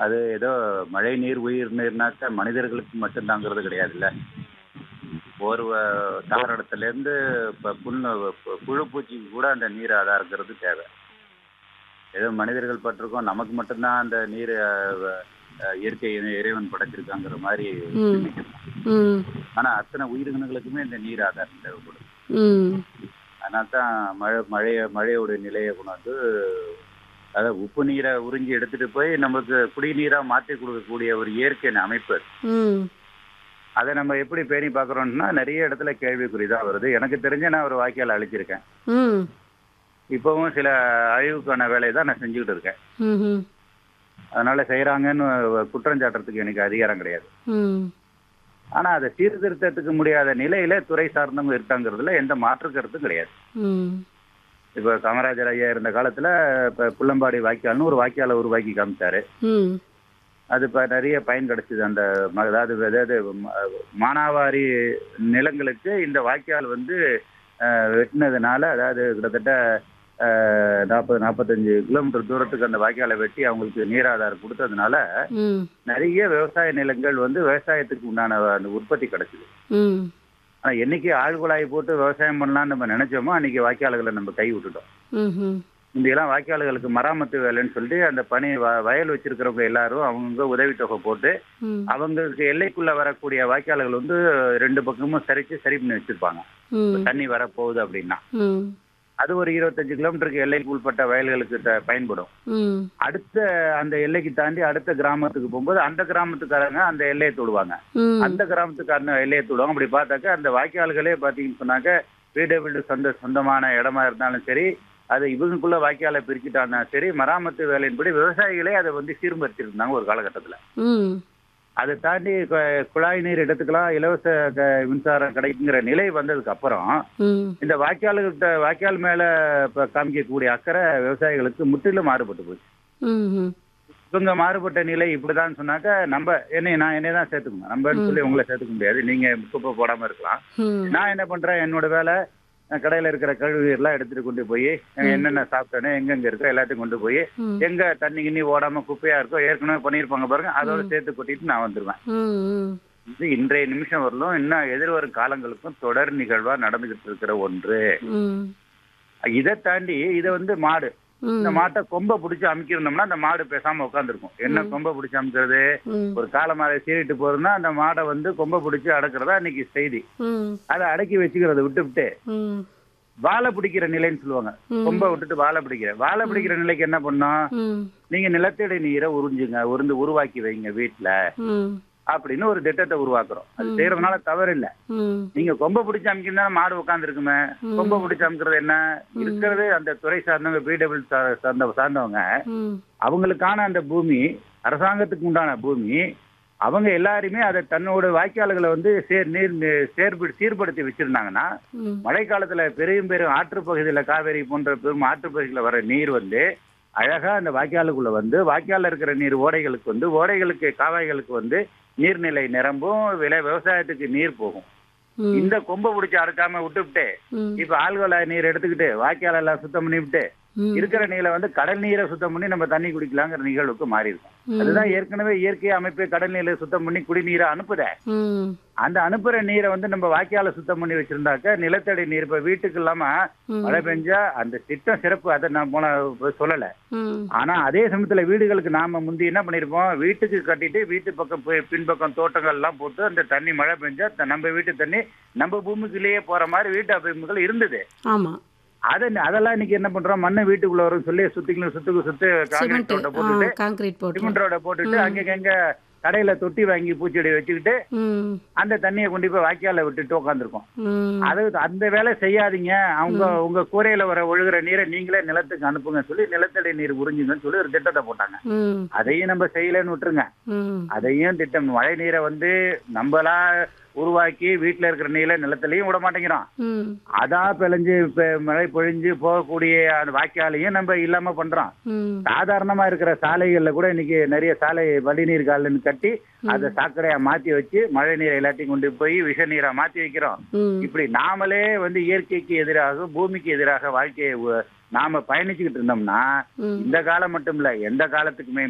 அது ஏதோ மழை நீர் உயிர் நீர்னாக்க மனிதர்களுக்கு மட்டும்தாங்கிறது கிடையாதுல்ல ஒரு வ- தாவரத்திலேருந்து இப்போ புண்ணு பு- புழு பூச்சிக்கு கூட அந்த நீர் ஆதாரங்கிறது தேவை ஏதோ மனிதர்கள் பட்டிருக்கோம் நமக்கு மட்டும்தான் அந்த நீர் அஹ், வ- அஹ், இயற்கை இறை- இறைவன் படைச்சிருக்காங்கிற மாதிரி ம். சிந்திக்கணும் ம் ஆனால் அத்தனை உயிரினங்களுக்குமே இந்த நீர் ஆதாரம் தேவைப்படும் ம் அதனால தான் மழை மழைய மழையோட நிலையை கொண்டாந்து அதாவது உப்பு நீரை உறிஞ்சி எடுத்துட்டு போய் நமக்கு குடிநீராக மாற்றி கொடுக்கக்கூடிய ஒரு இயற்கை அமைப்பு அது. ம் அதை நம்ம எப்படி பேணி பார்க்குறோம்னா நிறைய இடத்துல கேள்விக்குறி தான் வருது எனக்கு தெரிஞ்ச நான் ஒரு வாய்க்கால் அழிச்சிருக்கேன் ம் இப்போவும் சில அழிவுக்கான வேலையை தான் நான் செஞ்சுக்கிட்டு இருக்கேன் ம்ஹும். அதனால செய்கிறாங்கன்னு குற்றம் சாட்டுறதுக்கு எனக்கு அதிகாரம் கிடையாது ம் ஆனால் அதை சீர்திருத்தத்துக்கு முடியாத நிலையில துறை சார்ந்தவங்க இருக்காங்கிறதுல எந்த மாற்று கருத்தும் கிடையாது ம் இப்போ காமராஜர் ஐயா இருந்த காலத்தில் இப்போ புள்ளம்பாடி வாய்க்கால்னு ஒரு வாய்க்காலை உருவாக்கி காமிச்சாரு ம் அது இப்போ நிறைய பயன் கிடைச்சிது அந்த ம- அதாவது அதாவது ம- மானாவாரி நிலங்களுக்கு இந்த வாய்க்கால் வந்து அஹ், வெட்டினதுனால அதாவது கிட்டத்தட்ட நாற்பது நாற்பத்தஞ்சு கிலோமீட்டர் தூரத்துக்கு அந்த வாய்க்காலை வெட்டி அவங்களுக்கு நீராதாரம் கொடுத்ததுனால ம் நிறைய விவசாய நிலங்கள் வந்து விவசாயத்துக்கு உண்டான அந்த உற்பத்தி கிடைச்சிது ம் ஆனால் என்னைக்கு ஆழ்குழாய் போட்டு விவசாயம் பண்ணலாம்னு நம்ம நினைச்சோமோ அன்னைக்கு வாய்க்கால்களை நம்ம கை விட்டுட்டோம் ம்ஹும். முந்தையெல்லாம் வாய்க்கால்களுக்கு மராமத்து வேலைன்னு சொல்லிட்டு அந்த பணி வ- வயல் வச்சிருக்கிறவங்க எல்லாரும் அவங்க உதவித்தொகை போட்டு ம் அவங்களுக்கு எல்லைக்குள்ள வரக்கூடிய வாய்க்கால்கள் வந்து ரெண்டு பக்கமும் சரிச்சு சரி பண்ணி வச்சிருப்பாங்க ம் தண்ணி வரப்போகுது அப்படின்னா ம் அது ஒரு இருபத்தஞ்சு கிலோமீட்டருக்கு எல்லைக்கு உட்பட்ட வயல்களுக்கு த- பயன்படும் ம் அடுத்த அந்த எல்லைக்கு தாண்டி அடுத்த கிராமத்துக்கு போகும்போது அந்த கிராமத்துக்காரங்க அந்த எல்லையை தொடுவாங்க ம் அந்த கிராமத்துக்காரங்க எல்லையை தொடுவாங்க அப்படி பார்த்தாக்க அந்த வாய்க்கால்களே பார்த்தீங்கன்னு சொன்னாக்க வீடு வீடு சொந்த சொந்தமான இடமா இருந்தாலும் சரி அது இவங்களுக்குள்ள வாய்க்காலை பிரிச்சுட்டாங்கன்னா சரி மராமத்து வேலையின்படி விவசாயிகளே அதை வந்து சீர்படுத்திருந்தாங்க ஒரு காலகட்டத்தில் ம் அதை தாண்டி கு- குழாய் நீர் எடுத்துக்கலாம் இலவச க- மின்சாரம் கிடைக்குங்கிற நிலை வந்ததுக்கு அப்புறம் ம் இந்த வாய்க்கால்கிட்ட வாய்க்கால் மேல இப்ப காமிக்கக்கூடிய அக்கறை விவசாயிகளுக்கு முற்றிலும் மாறுபட்டு போச்சு ம்ஹும். இவங்க மாறுபட்ட நிலை இப்படிதான் சொன்னாக்க நம்ம என்னை நான் என்னை தான் சேர்த்துக்கணும் நம்மன்னு சொல்லி உங்களை சேர்த்துக்க முடியாது நீங்க குப்பை போடாம இருக்கலாம் ம் நான் என்ன பண்றேன் என்னோட வேலை நான் கடையில இருக்கிற கழுவி எல்லாம் எடுத்துட்டு கொண்டு போய் என்னென்ன சாப்பிட்டேனே எங்கெங்க இருக்கோ எல்லாத்தையும் கொண்டு போய் ம் எங்க தண்ணி கிண்ணி ஓடாம குப்பையா இருக்கோ ஏற்கனவே பண்ணியிருப்பாங்க பாருங்க அதோட சேர்த்து கொட்டிட்டு நான் வந்துருவேன் ம் ம் இது இன்றைய நிமிஷம் வரலும் இன்னும் எதிர்வரும் காலங்களுக்கும் தொடர் நிகழ்வா நடந்துகிட்டு இருக்கிற ஒன்று ம் இதை தாண்டி இதை வந்து மாடு இந்த ம் மாட்டை கொம்பை பிடிச்சி அமுக்கிருந்தோம்னா அந்த மாடு பேசாம உட்காந்துருக்கும் என்ன கொம்பை பிடிச்சி அமுக்கிறது ம் ஒரு காளை மாடை சீறிட்டு போறதுன்னா அந்த மாடை வந்து கொம்பை பிடிச்சி அடக்கிறதா இன்னைக்கு செய்தி ம் அதை அடக்கி வச்சுக்கிறத விட்டுவிட்டு ம் வாழை பிடிக்கிற நிலைன்னு சொல்லுவாங்க ம். கொம்பை விட்டுட்டு வாழை பிடிக்கிற வாழை பிடிக்கிற நிலைக்கு என்ன பண்ணும் ம் நீங்க நிலத்தடி நீரை உறிஞ்சுங்க உருந்து உருவாக்கி வைங்க வீட்டுல ம் அப்படின்னு ஒரு திட்டத்தை உருவாக்குறோம் அது செய்யறதுனால தவறு இல்ல ம் நீங்க கொம்பை பிடிச்சி அமுக்கிருந்தா மாடு உட்கார்ந்து இருக்குமே கொம்பை பிடிச்சி அமுக்கிறது என்ன இருக்கிறது அந்த துறை சார்ந்தவங்க பிடபிள் சார்ந்த சார்ந்தவங்க ம் அவங்களுக்கான அந்த பூமி அரசாங்கத்துக்கு உண்டான பூமி அவங்க எல்லாருமே அதை தன்னோட வாய்க்கால்களை வந்து சேர் நீர் நீ- சேர்படு சீர்படுத்தி வச்சிருந்தாங்கன்னா ம் மழை காலத்துல பெரும் பெரும் ஆற்றுப் பகுதியில காவேரி போன்ற பெரும் ஆற்றுப் பகுதியில வர நீர் வந்து அழகா அந்த வாய்க்காலுக்குள்ள வந்து வாய்க்கால்ல இருக்கிற நீர் ஓடைகளுக்கு வந்து ஓடைகளுக்கு காவாய்களுக்கு வந்து நீர்நிலை நிரம்பும் விலை விவசாயத்துக்கு நீர் போகும் ம் இந்த கொம்பை பிடிச்சி அறுக்காம விட்டுவிட்டு ம் இப்ப ஆழ்கொலை நீர் எடுத்துக்கிட்டு வாய்க்கால் எல்லாம் சுத்தம் பண்ணிவிட்டு ம் இருக்கிற நீரை வந்து கடல் நீரை சுத்தம் பண்ணி நம்ம தண்ணி குடிக்கலாங்கிற நிகழ்வுக்கு மாறி இருக்கும் ம். அதுதான் ஏற்கனவே இயற்கை அமைப்பு கடல் நீரை சுத்தம் பண்ணி குடிநீரை அனுப்புத ம் அந்த அனுப்புற நீரை வந்து நம்ம வாய்க்கால சுத்தம் பண்ணி வச்சிருந்தாக்க நிலத்தடி நீர் இப்ப வீட்டுக்கு இல்லாம ம். மழை பெஞ்சா அந்த திட்டம் சிறப்பு அதை நான் போன சொல்லல ம் ஆனா அதே சமயத்துல வீடுகளுக்கு நாம முந்தி என்ன பண்ணிருப்போம் வீட்டுக்கு கட்டிட்டு வீட்டு பக்கம் போய் பின்பக்கம் தோட்டங்கள் எல்லாம் போட்டு அந்த தண்ணி மழை பெஞ்சா த- நம்ம வீட்டு தண்ணி நம்ம பூமிக்குள்ளேயே போற மாதிரி வீட்டு அமைப்புகள் இருந்தது ஆமா அதை அதெல்லாம் இன்னைக்கு என்ன பண்றோம் மண்ணை வீட்டுக்குள்ள வரும் சொல்லி சுத்திக்கணும் சுத்துக்கு சுத்து காங்கிரீட் சிமெண்ட் ரோட்டை போட்டுட்டு காங்கிரீட் போட்டு சிமெண்ட் ரோட போட்டுட்டு அங்கங்க கடையில தொட்டி வாங்கி பூச்செடி வச்சுக்கிட்டு ம் அந்த தண்ணியை கொண்டு போய் வாய்க்கால விட்டுட்டு உட்காந்துருக்கோம் ம் அது அந்த வேலை செய்யாதீங்க அவங்க உங்க கூரையில வர ஒழுகுற நீரை நீங்களே நிலத்துக்கு அனுப்புங்க சொல்லி நிலத்தடி நீர் உறிஞ்சுங்கன்னு சொல்லி ஒரு திட்டத்தை போட்டாங்க ம் அதையும் நம்ம செய்யலைன்னு விட்டுருங்க ம் அதையும் திட்டம் மழை நீரை வந்து நம்மளா உருவாக்கி வீட்டுல இருக்கிற நீரை நிலத்திலையும் விட மாட்டேங்கிறோம் ம் அதான் பிழைஞ்சு இப்ப மழை பொழிஞ்சு போகக்கூடிய அந்த வாய்க்காலையும் நம்ம இல்லாம பண்றோம் ம் சாதாரணமா இருக்கிற சாலைகள்ல கூட இன்னைக்கு நிறைய சாலை வடிநீர் கால்னு கட்டி அதை சாக்கடையா மாத்தி வச்சு மழை நீரை எல்லாத்தையும் கொண்டு போய் விஷ நீரா மாத்தி வைக்கிறோம் ம் இப்படி நாமளே வந்து இயற்கைக்கு எதிராக பூமிக்கு எதிராக வாழ்க்கையை உ- நாம பயணிச்சுக்கிட்டு இருந்தோம்னா ம் இந்த காலம் மட்டும் இல்ல எந்த காலத்துக்குமே